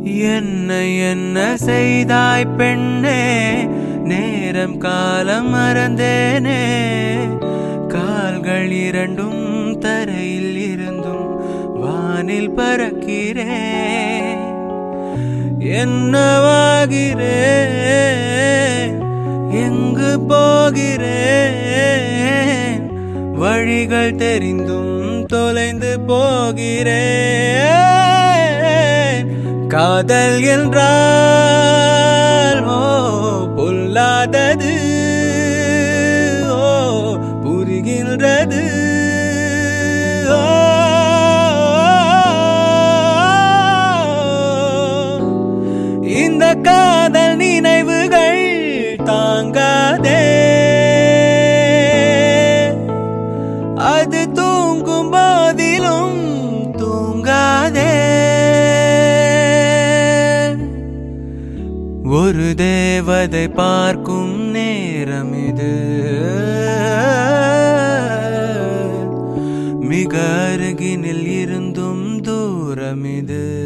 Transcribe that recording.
என்ன என்ன செய்தாய் பெண்ணே நேரம் காலம் மறந்தேனே கால்கள் இரண்டும் தரையில் இருந்தும் வானில் பறக்கிறேன் என்னவாகிறேன் எங்கு போகிறேன் வழிகள் தெரிந்தும் தொலைந்து போகிறேன் காதல் என்றால் ஓ பொல்லாதது ஓ புரிகின்றது ஓ இந்த காதல் நினைவுகள் தாங்காதே அது தூங்கும் போதிலும் தூங்காதே ஒரு தேவதை பார்க்கும் நேரம் இது மிக அருகினில் இருந்தும் தூரம் இது